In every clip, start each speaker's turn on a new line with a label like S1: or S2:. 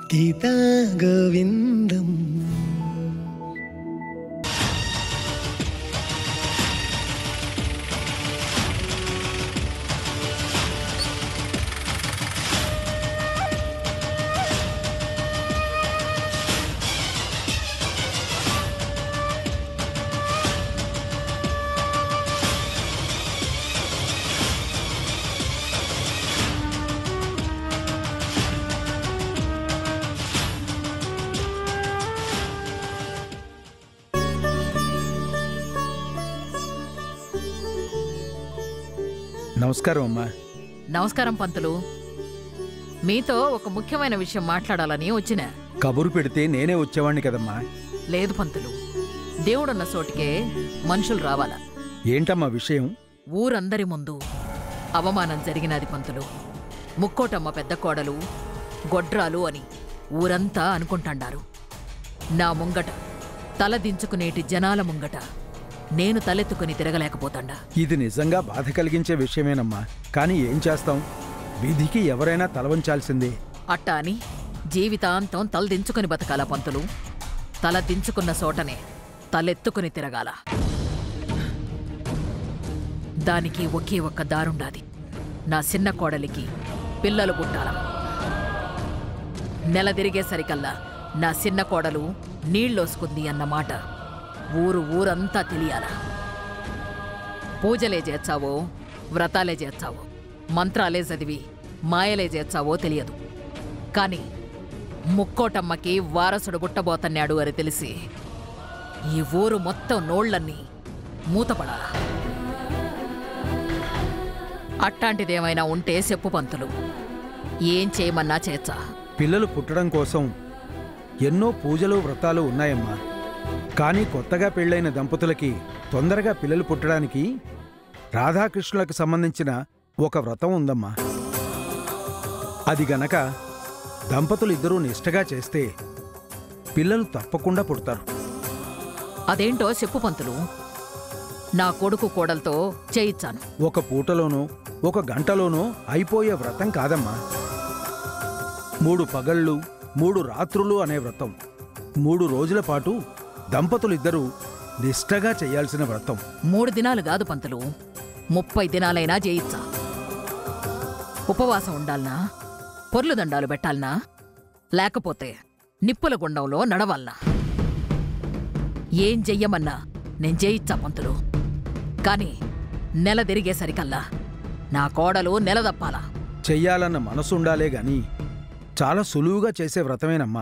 S1: గీతా గోవిందం
S2: నమస్కారం అమ్మా
S3: నమస్కారం పంతులు మీతో ఒక ముఖ్యమైన విషయం మాట్లాడాలని వచ్చిన
S2: కబురు పెడితే నేనే వచ్చేవాణ్ణి కదమ్మా
S3: లేదు పంతులు దేవుడున్న చోటికే మనుషులు రావాలా
S2: ఏంటమ్మా విషయం
S3: ఊరందరి ముందు అవమానం జరిగినది పంతులు ముక్కోటమ్మ పెద్ద కోడలు గొడ్రాలు అని ఊరంతా అనుకుంటాండారు నా ముంగట తల దించుకునేటి జనాల ముంగట నేను తలెత్తుకుని తిరగలేకపోతాండా
S2: ఇది నిజంగా బాధ కలిగించే విషయమేనమ్మా కానీ ఏం చేస్తాం విధికి ఎవరైనా తలవంచాల్సిందే
S3: అట్టా అని జీవితాంతం తలదించుకుని బతకాల పంతులు తల దించుకున్న చోటనే తలెత్తుకుని తిరగాల దానికి ఒకే ఒక్క దారుండాది నా చిన్న కోడలికి పిల్లలు పుట్టాల నెల తిరిగేసరికల్లా నా చిన్న కోడలు నీళ్ళోసుకుంది అన్నమాట ఊరు ఊరంతా తెలియాల పూజలే చేర్చావో వ్రతాలే చేర్చావో మంత్రాలే చదివి మాయలే చేర్చావో తెలియదు కాని ముక్కోటమ్మకి వారసుడు పుట్టబోతన్నాడు అని తెలిసి ఈ ఊరు మొత్తం నోళ్లన్నీ మూతపడాలా అట్టాంటిదేమైనా ఉంటే చెప్పు పంతులు ఏం చేయమన్నా చేచ్చా
S2: పిల్లలు పుట్టడం కోసం ఎన్నో పూజలు వ్రతాలు ఉన్నాయమ్మా కానీ కొత్తగా పెళ్ళైన దంపతులకి తొందరగా పిల్లలు పుట్టడానికి రాధాకృష్ణులకు సంబంధించిన ఒక వ్రతం ఉందమ్మా అది గనక దంపతులు ఇద్దరూ నిష్టగా చేస్తే పిల్లలు తప్పకుండా పుడతారు
S3: అదేంటో చెప్పు పంతులు నా కొడుకు కోడలతో చేయిచ్చాను
S2: ఒక పూటలోనో ఒక గంటలోనో అయిపోయే వ్రతం కాదమ్మా మూడు పగళ్ళు మూడు రాత్రులు అనే వ్రతం మూడు రోజుల పాటు దంపతులిద్దరూ నిష్టగా చేయాల్సిన వ్రతం
S3: మూడు దినాలు కాదు పంతులు ముప్పై దినాలైనా చేయిచ్చా ఉపవాసం ఉండాలనా పొర్లు దండాలు పెట్టాలనా లేకపోతే నిప్పుల గుండంలో నడవాలనా ఏం చెయ్యమన్నా నేను చేయిచ్చా పంతులు కాని నెల తిరిగేసరికల్లా నా కోడలు నెల తప్పాలా
S2: చెయ్యాలన్న మనసు ఉండాలే గాని చాలా సులువుగా చేసే వ్రతమేనమ్మా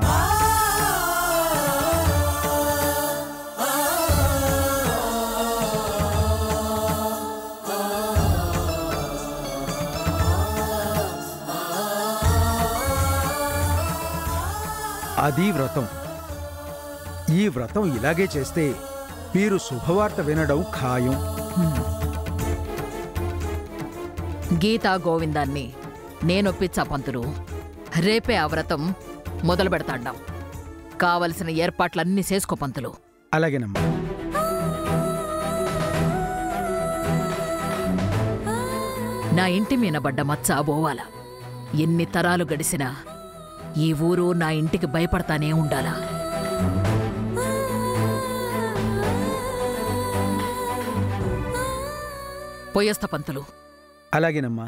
S2: అది వ్రతం ఈ వ్రతం ఇలాగే చేస్తే మీరు శుభవార్త వినడం ఖాయం
S3: గీతా గోవిందాన్ని నేనొప్పించా పంతులు రేపే ఆ వ్రతం మొదలు పెడతాండాం కావలసిన ఏర్పాట్లన్నీ చేసుకో పంతులు
S2: అలాగేనమ్మా
S3: నా ఇంటి మీద పడ్డ మచ్చ పోవాల ఎన్ని తరాలు గడిసినా ఈ ఊరు నా ఇంటికి భయపడతానే ఉండాలా పోయేస్తా పంతులు
S2: అలాగేనమ్మా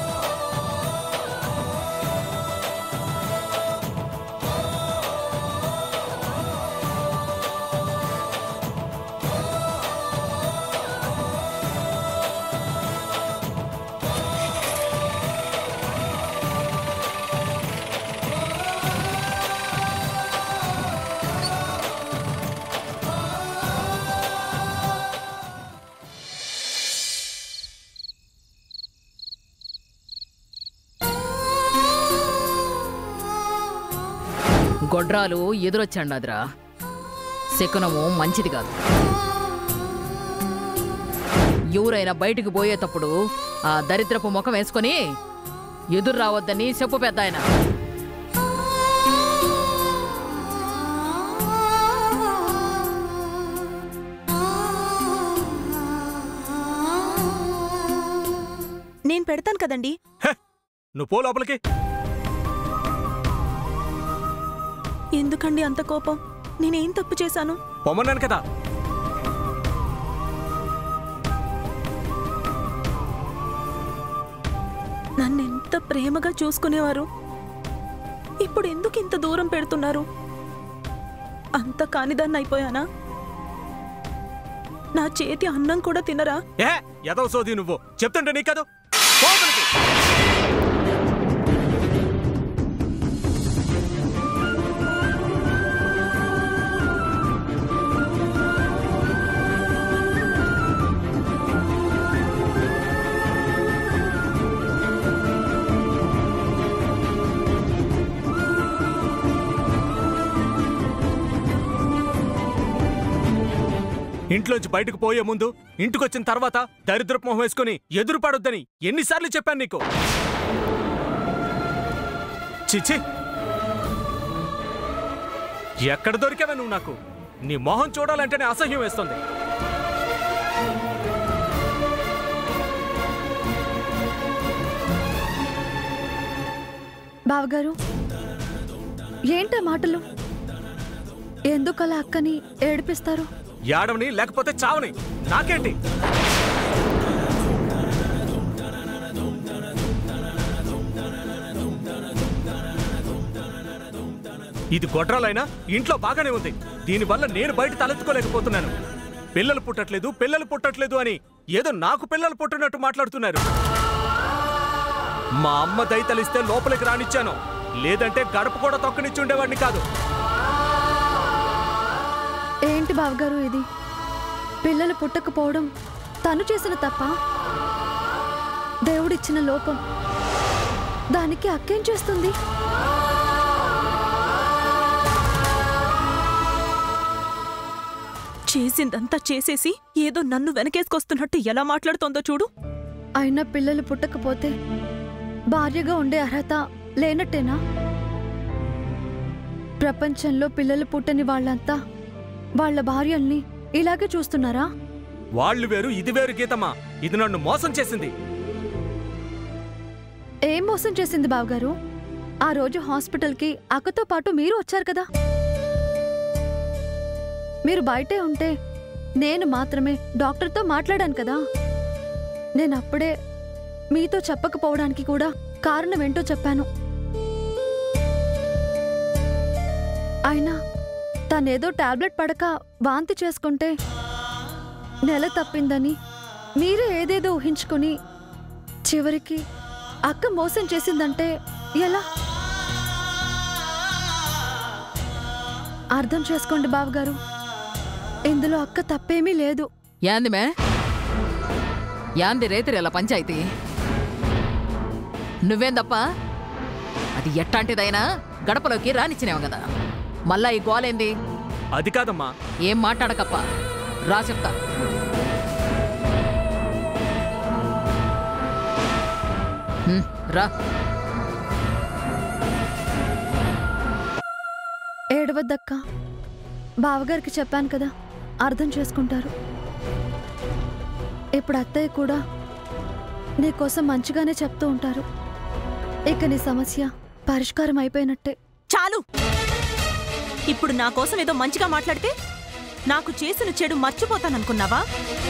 S3: గొడ్రాలు ఎదురొచ్చాండాదిరా శకునము మంచిది కాదు ఎవరైనా బయటికి పోయేటప్పుడు ఆ దరిద్రపు ముఖం వేసుకొని ఎదురు రావద్దని చెప్పు పెద్ద ఆయన
S4: నేను పెడతాను కదండి
S5: నువ్వు పో లోపలికి
S4: ఎందుకండి అంత కోపం నేనేం తప్పు చేశాను
S5: పొమ్మన్నాను కదా
S4: నన్ను ఎంత ప్రేమగా చూసుకునేవారు ఇప్పుడు ఎందుకు ఇంత దూరం పెడుతున్నారు అంత కానిదాన్ని అయిపోయానా నా చేతి అన్నం కూడా తినరా
S5: ఏ ఎదవ సోది నువ్వు చెప్తుంటే నీ కదా పోతలకి. ఇంట్లోంచి బయటకు పోయే ముందు ఇంటికొచ్చిన తర్వాత దరిద్రపు మొహం వేసుకుని ఎదురు పడొద్దని ఎన్నిసార్లు చెప్పాను నీకు చిచి ఎక్కడ దొరికావా నువ్వు నాకు నీ మొహం చూడాలంటేనే అసహ్యం వేస్తుంది
S6: బావగారు ఏంటా మాటలు ఎందుకలా అక్కని ఏడిపిస్తారు
S5: ఏడవని లేకపోతే చావని నాకేంటి ఇది గొడ్రాలైనా ఇంట్లో బాగానే ఉంది దీనివల్ల నేను బయట తలెత్తుకోలేకపోతున్నాను పిల్లలు పుట్టట్లేదు పిల్లలు పుట్టట్లేదు అని ఏదో నాకు పిల్లలు పుట్టినట్టు మాట్లాడుతున్నారు మా అమ్మ దయతలిస్తే లోపలికి రానిచ్చాను లేదంటే గడప కూడా తొక్కనిచ్చి ఉండేవాడిని కాదు
S6: ఏంటి బావగారు ఇది పిల్లలు పుట్టకపోవడం తను చేసిన తప్ప దేవుడిచ్చిన లోపం దానికి అక్కేం చేస్తుంది
S4: చేసిందంతా చేసేసి ఏదో నన్ను వెనకేసుకొస్తున్నట్టు ఎలా మాట్లాడుతోందో చూడు
S6: అయినా పిల్లలు పుట్టకపోతే భార్యగా ఉండే అర్హత లేనట్టేనా ప్రపంచంలో పిల్లలు పుట్టని వాళ్ళంతా వాళ్ళ భార్యల్ని ఇలాగే చూస్తున్నారా
S5: వాళ్ళు వేరు ఇది వేరు గీతమ్మా ఇది నన్ను మోసం చేసింది
S6: ఏం మోసం చేసింది బావగారు ఆ రోజు హాస్పిటల్కి అక్కతో పాటు మీరు వచ్చారు కదా మీరు బయటే ఉంటే నేను మాత్రమే డాక్టర్తో మాట్లాడాను కదా నేను అప్పుడే మీతో చెప్పకపోవడానికి కూడా కారణం ఏంటో చెప్పాను అయినా తనేదో టాబ్లెట్ పడక వాంతి చేసుకుంటే నెల తప్పిందని మీరే ఏదేదో ఊహించుకొని చివరికి అక్క మోసం చేసిందంటే ఎలా అర్థం చేసుకోండి బావగారు ఇందులో అక్క తప్పేమీ లేదు
S3: యాంది మే యాంది రేతిరేల పంచాయతీ నువ్వేం తప్ప అది ఎట్టాంటిదైనా గడపలోకి రానిచ్చినావు కదా మళ్ళా ఈ గోలేంది
S5: అది కాదమ్మా
S3: ఏం మాట్లాడకప్ప రా చెప్తా హ్మ్, రా
S6: ఏడవద్దక్క బావగారికి చెప్పాను కదా అర్థం చేసుకుంటారు ఇప్పుడు అత్తయ్య కూడా నీకోసం మంచిగానే చెప్తూ ఉంటారు ఇక నీ సమస్య పరిష్కారం అయిపోయినట్టే
S4: చాలు ఇప్పుడు నా కోసం ఏదో మంచిగా మాట్లాడితే నాకు చేసిన చెడు మర్చిపోతాననుకున్నావా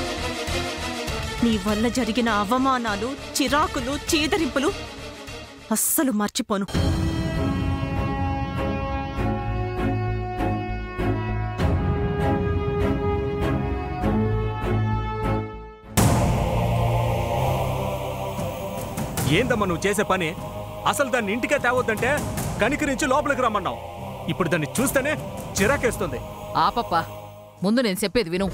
S4: నీ వల్ల జరిగిన అవమానాలు చిరాకులు చీదరింపులు అస్సలు మర్చిపోను
S5: ఏందమ్మా నువ్వు చేసే పని అసలు దాన్ని ఇంటికే తేవద్దంటే కనికరించి లోపలికి రమ్మన్నావు ఇప్పుడు దాన్ని చూస్తేనే చిరాకేస్తుంది
S3: ఆపప్ప ముందు నేను చెప్పేది విను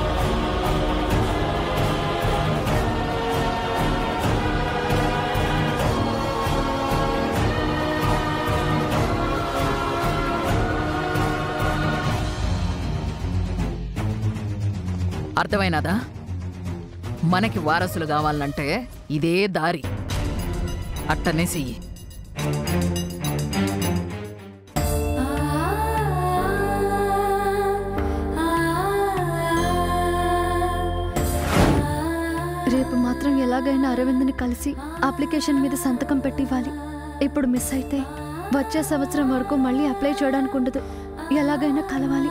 S3: అర్థమైనదా మనకి వారసులు కావాలంటే ఇదే దారి అట్టనే చెయ్యి
S6: రేపు మాత్రం ఎలాగైనా అరవింద్ని కలిసి అప్లికేషన్ మీద సంతకం పెట్టివ్వాలి ఇప్పుడు మిస్ అయితే వచ్చే సంవత్సరం వరకు మళ్ళీ అప్లై చేయడానికి ఉండదు ఎలాగైనా కలవాలి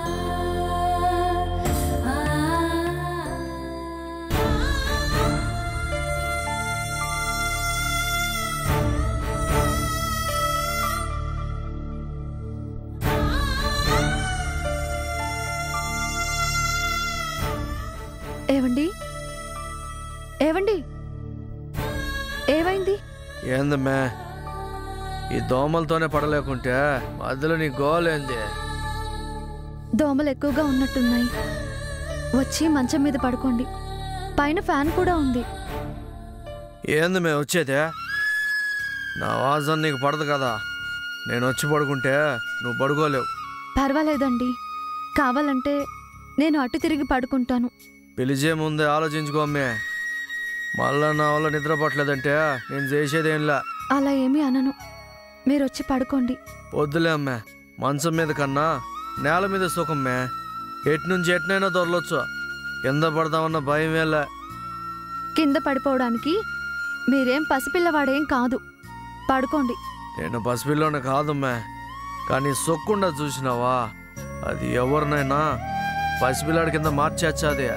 S6: ఏవండి ఏవండి ఏమైంది
S7: ఏందమ్మే ఈ దోమలతోనే పడలేకుంటే మధ్యలో నీ గోలేంది
S6: దోమలు ఎక్కువగా ఉన్నట్టున్నాయి వచ్చి మంచం మీద పడుకోండి పైన ఫ్యాన్ కూడా ఉంది
S7: ఏంది మే వచ్చేదే నా వాసన నీకు పడదు కదా నేను వచ్చి పడుకుంటే నువ్వు పడుకోలేవు
S6: పర్వాలేదండి కావాలంటే నేను అటు తిరిగి పడుకుంటాను
S7: పిలిచే ముందే ఆలోచించుకో అమ్మే మళ్ళా నా వల్ల నిద్ర పట్టలేదంటే నేను చేసేదేంలా
S6: అలా ఏమీ అనను మీరు వచ్చి పడుకోండి
S7: వద్దులే అమ్మే మంచం మీద కన్నా నేల మీద సుఖమ్మే ఎటు నుంచి ఎట్నైనా దొరలొచ్చు కింద పడదామన్న భయం వేళ
S6: కింద పడిపోవడానికి మీరేం పసిపిల్లవాడేం కాదు పడుకోండి
S7: నేను పసిపిల్లోనే కాదమ్మే కానీ సొక్కుండా చూసినావా అది ఎవరినైనా పసిపిల్లాడి కింద మార్చేచ్చాది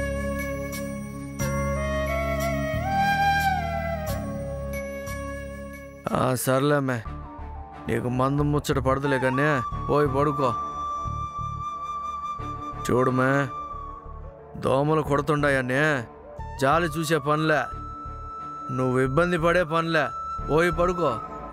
S7: ఆ, సర్లేమ్మే నీకు మందు ముచ్చట పడదులే కానీ పోయి పడుకో చూడమే దోమలు కొడుతుండాయనే జాలి చూసే పనిలే నువ్వు ఇబ్బంది పడే పనిలే పోయి పడుకో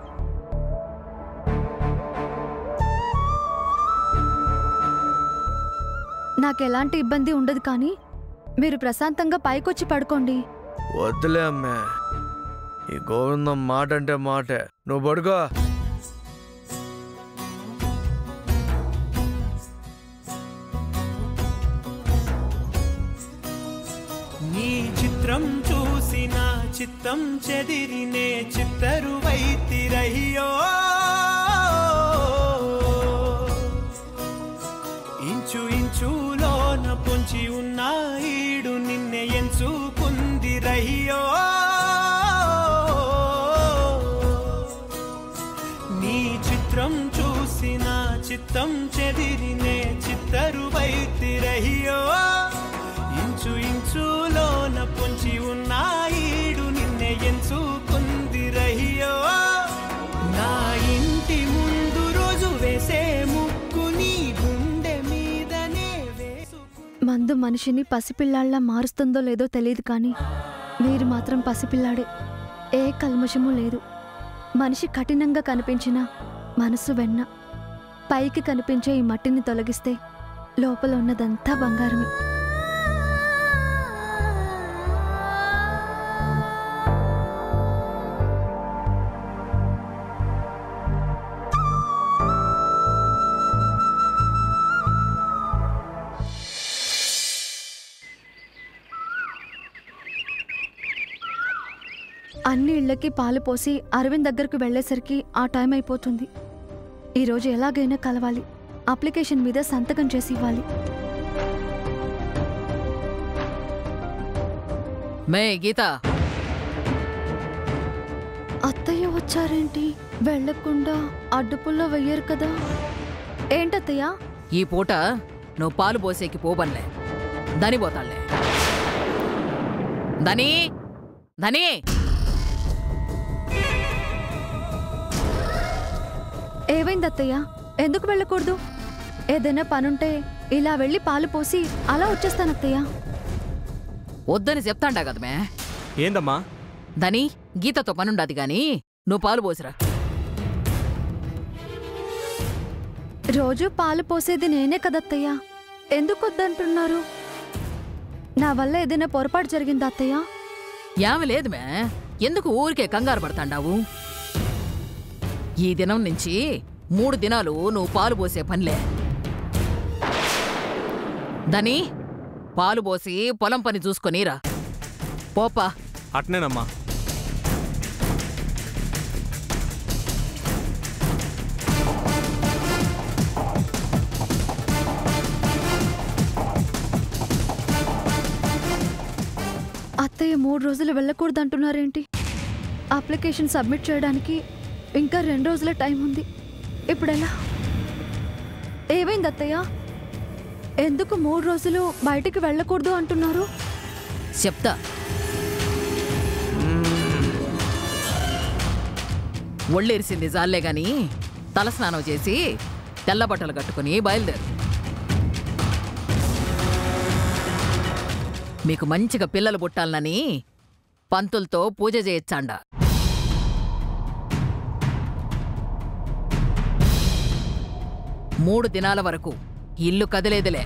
S6: నాకెలాంటి ఇబ్బంది ఉండదు కానీ మీరు ప్రశాంతంగా పైకొచ్చి పడుకోండి
S7: వద్దులే అమ్మే ఈ గోవిందం మాట అంటే మాటే నువ్వు పడుకో
S1: నీ చిత్రం చూసి నా చిత్తం చెదిరినే చిత్తరు వైతిరయ్యో ఇంచు ఇంచులోన పొంచి ఉన్న ఈడు నిన్నే ఎంచుకుంది రయ్యో నీ చిత్రం చూసి నా చిత్తం చెదిరినే చిత్తరు వైతిరయ్యో ఇంచు ఇంచులోన పొంచి ఉన్న ఈడు నిన్నే ఎంచుకుంది రయ్యో నా ఇంటి ముందు రోజు వేసే ముక్కు నీ గుండె మీదనే వేసుకు
S6: మందు మనిషిని పసిపిల్లాళ్ళ మారుస్తుందో లేదో తెలియదు కానీ మీరు మాత్రం పసిపిల్లాడే ఏ కల్మషము లేదు మనిషి కఠినంగా కనిపించిన మనసు వెన్న పైకి కనిపించే ఈ మట్టిని తొలగిస్తే లోపల ఉన్నదంతా బంగారమే అన్ని ఇళ్ళకి పాలు పోసి అరవింద్ దగ్గరకు వెళ్ళేసరికి ఆ టైం అయిపోతుంది ఈరోజు ఎలాగైనా కలవాలి అప్లికేషన్ మీద సంతకం చేసి ఇవ్వాలి
S3: మే గీత
S6: అత్తయ్య వచ్చారేంటి వెళ్ళకుండా అడ్డుపుల్లో వెయ్యరు కదా ఏంటత్తయ్య
S3: ఈ పూట నువ్వు పాలు పోసేకి పోబన్లే దని పోతాళ్లే దని దని
S6: ఏమైంది అత్తయ్య ఎందుకు వెళ్ళకూడదు ఏదైనా పనుంటే ఇలా వెళ్ళి పాలు పోసి అలా వచ్చేస్తాను అత్తయ్య
S3: వద్దని చెప్తాండా కదమే
S5: ఏందమ్మా
S3: దని గీతతో పనుండాది గాని నువ్వు పాలు పోసిరా
S6: రోజు పాలు పోసేది నేనే కదత్తయ్య ఎందుకు వద్దంటున్నారు నా వల్ల ఏదైనా పొరపాటు జరిగిందా అత్తయ్య
S3: ఏమి లేదు మే ఎందుకు ఊరికే కంగారు పడతాండావు ఈ దినం నుంచి మూడు దినాలు నువ్వు పాలు పోసే పనిలే దని పాలు పోసి పొలం పని చూసుకొనిరా పోపా
S5: అట్నేనమ్మా
S6: అత్తయ్య మూడు రోజులు వెళ్ళకూడదు అంటున్నారేంటి అప్లికేషన్ సబ్మిట్ చేయడానికి ఇంకా రెండు రోజుల టైం ఉంది ఇప్పుడెలా ఏమైంది అత్తయ్య ఎందుకు మూడు రోజులు బయటికి వెళ్ళకూడదు అంటున్నారు
S3: చెప్తా ఒళ్ళేరిసింది జాలే గాని తలస్నానం చేసి తెల్ల బట్టలు కట్టుకుని బయలుదేరు మీకు మంచిగా పిల్లలు పుట్టాలనని పంతులతో పూజ చేయొచ్చాండ మూడు దినాల వరకు ఇల్లు కదిలేదిలే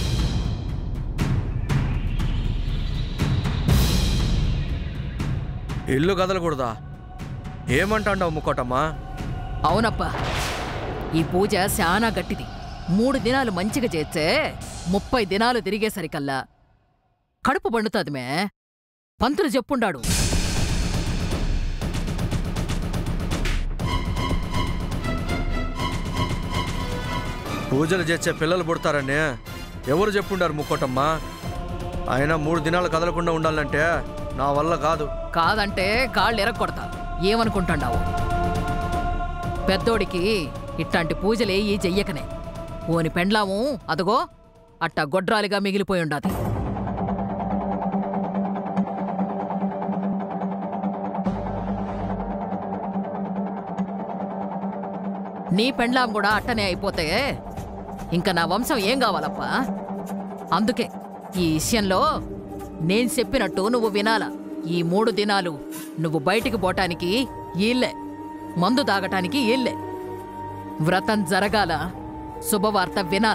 S7: ఇల్లు కదలకూడదా ఏమంటాండావు ముక్కోటమ్మా
S3: అవునప్పా ఈ పూజ శానా గట్టిది మూడు దినాలు మంచిగా చేస్తే ముప్పై దినాలు తిరిగేసరికల్లా కడుపు పండుతుంది మే పంతులు చెప్పుండాడు
S7: పూజలు చేసే పిల్లలు పుడతారని ఎవరు చెప్పుండారు ముక్కోటమ్మా అయినా మూడు దినాలు కదలకుండా ఉండాలంటే నా వల్ల కాదు
S3: కాదంటే కాళ్ళు ఎరగొడతా ఏమనుకుంటాండావు పెద్దోడికి ఇట్లాంటి పూజలేయి చెయ్యకనే ఓని పెండ్లాము అదగో అట్టా గొడ్రాలిగా మిగిలిపోయి ఉండాది నీ పెండ్లాం కూడా అట్టనే అయిపోతే ఇంకా నా వంశం ఏం కావాలప్పా అందుకే ఈ విషయంలో నేను చెప్పినట్టు నువ్వు వినాలా ఈ మూడు దినాలు నువ్వు బయటికి పోటానికి ఈళ్ళే మందు తాగటానికి ఈళ్ళే వ్రతం జరగాల శుభవార్త వినాల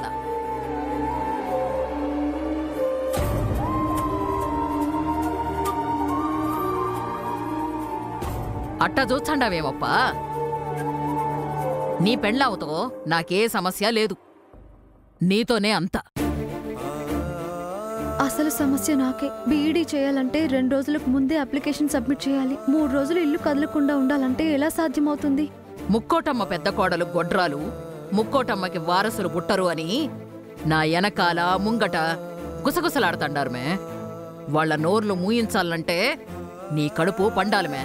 S3: అట్టా చూచండావేమప్పా నీ పెళ్ళావుతో నాకే సమస్య లేదు నీతోనే అంతా
S6: అసలు సమస్య నాకే బీఈడీ చేయాలంటే రెండు రోజులకు ముందే అప్లికేషన్ సబ్మిట్ చేయాలి మూడు రోజులు ఇల్లు కదలకుండా ఉండాలంటే ఎలా సాధ్యమవుతుంది
S3: ముక్కోటమ్మ పెద్ద కోడలు గొడ్రాలు ముక్కోటమ్మకి వారసులు పుట్టరు అని నా ఎనకాల ముంగట గుసగుసలాడుతండారుమే వాళ్ళ నోర్లు మూయించాలంటే నీ కడుపు పండాలమే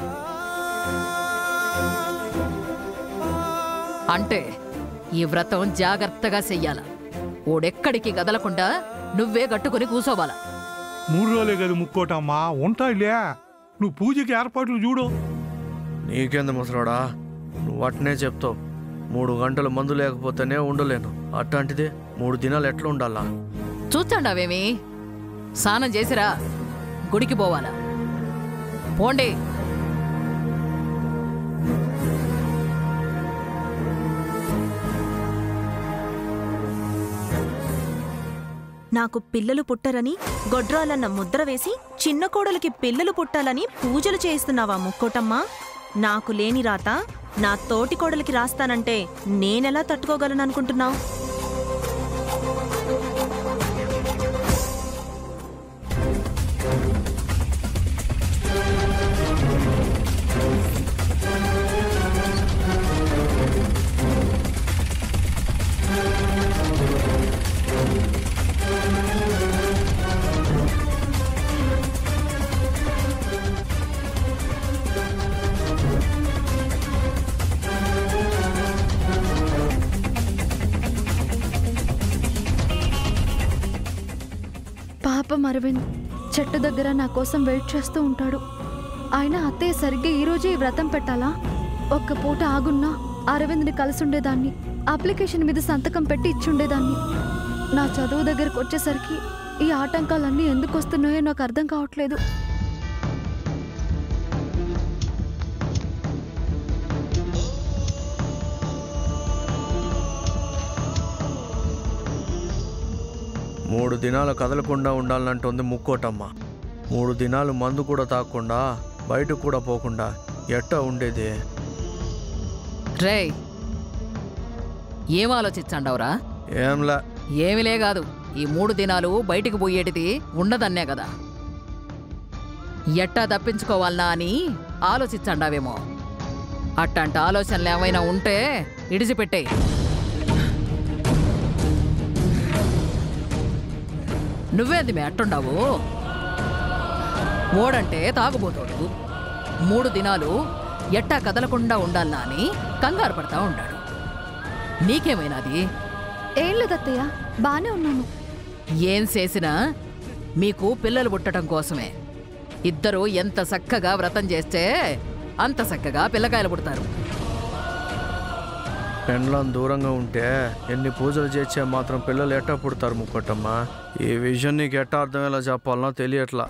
S3: అంటే ఈ వ్రతం జాగ్రత్తగా చెయ్యాల ఓడెక్కడికి కదలకుండా నువ్వే కట్టుకుని కూసోవాలా
S8: మూడు రోజులే కదా ముక్కోటమ్మా ఉంటాయిలే నువ్వు పూజకి ఏర్పాట్లు చూడు
S7: నీకెందు ముసలోడా నువ్వు అట్నే చెప్తావు మూడు గంటలు మందు లేకపోతేనే ఉండలేను అట్లాంటిది మూడు దినాలు ఎట్లా ఉండాలా
S3: చూస్తాండావేమి స్నానం చేసిరా గుడికి పోవాలా పోండి
S4: నాకు పిల్లలు పుట్టరని గొడ్రాలన్న ముద్ర వేసి చిన్న కోడలికి పిల్లలు పుట్టాలని పూజలు చేస్తున్నావా ముక్కోటమ్మా నాకు లేని రాత నా తోటి కోడలికి రాస్తానంటే నేనెలా తట్టుకోగలను అనుకుంటున్నావు
S6: పాపం అరవింద్ చెట్టు దగ్గర నా కోసం వెయిట్ చేస్తూ ఉంటాడు ఆయన అత్తయ్య సరిగ్గా ఈ రోజే ఈ వ్రతం పెట్టాలా ఒక్క పూట ఆగున్నా అరవింద్ని కలిసి ఉండేదాన్ని అప్లికేషన్ మీద సంతకం పెట్టి ఇచ్చుండేదాన్ని నా చదువు దగ్గరకు వచ్చేసరికి ఈ ఆటంకాలన్నీ ఎందుకు వస్తున్నాయో నాకు అర్థం కావట్లేదు
S7: మూడు దినాలు కదలకుండా ఉండాలంటుంది ముక్కోటమ్మ మూడు దినాలు మందు కూడా తాగకుండా బయటకు కూడా పోకుండా ఎట్టా ఉండేది
S3: రేయ్ ఏం ఆలోచించండవరా
S7: ఏంలా
S3: ఏమిలే కాదు ఈ మూడు దినాలు బయటికి పోయేటిది ఉండదన్నే కదా ఎట్టా తప్పించుకోవాలనా అని ఆలోచించండావేమో అట్టంటి ఆలోచనలు ఏమైనా ఉంటే ఇడిచిపెట్టే నువ్వేంది మే అట్టుండావు ఓడంటే తాగుబోతోడు మూడు దినాలు ఎట్టా కదలకుండా ఉండాలనా అని కంగారు పడతా ఉంటాడు నీకేమైనాది
S6: ఏం లేదత్తయ్య బానే ఉన్నాను
S3: ఏం చేసినా మీకు పిల్లలు పుట్టడం కోసమే ఇద్దరు ఎంత చక్కగా వ్రతం చేస్తే అంత చక్కగా పిల్లకాయలు పుడతారు
S7: పెండ్లం దూరంగా ఉంటే ఎన్ని పూజలు చేసే మాత్రం పిల్లలు ఎట్టా పుడతారు ముక్కోటమ్మ ఈ విషయం నీకు ఎట్టా అర్థమయ్యేలా చెప్పాలనో తెలియట్లా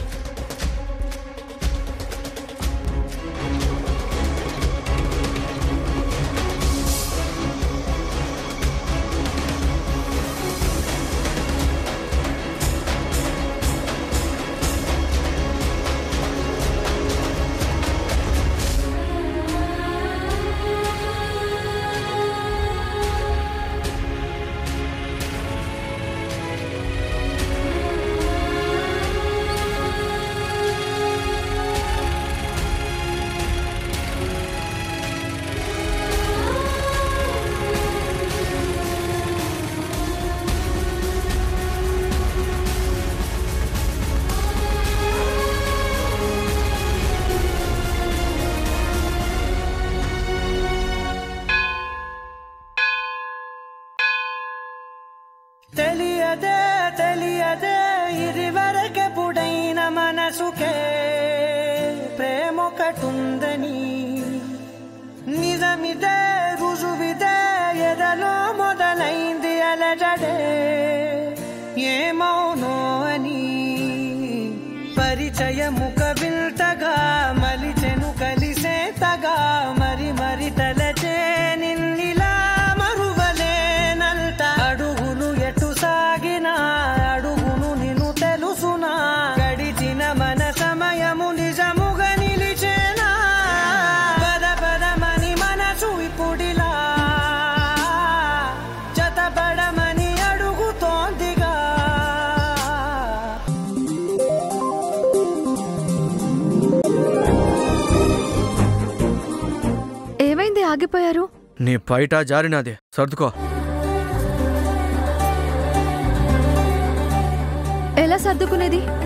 S1: తెలియదే తెలియదే ఇది వరకెప్పుడైన మనసుకే ప్రేమొకటుందని నిజమిదే రుజువిదే ఎదలో మొదలైంది అలజడే ఏమౌనో అని పరిచయముక విల్తగా మలిచెను కలిసేతగా మరి మరి తలచే నిన్నిలా మరువలేనంత అడుగులు ఎటు సాగినా అడుగును నిన్ను తెలుసునా గడిచిన మన సమయము నిజముగా నిలిచేనా పద పదమని మనసు ఇప్పుడిలా జతపడమని అడుగుతోందిగా
S6: ఏమైంది ఆగిపోయారు
S7: నీ పైట జారినది సర్దుకో
S6: ఎలా సర్దుకునేది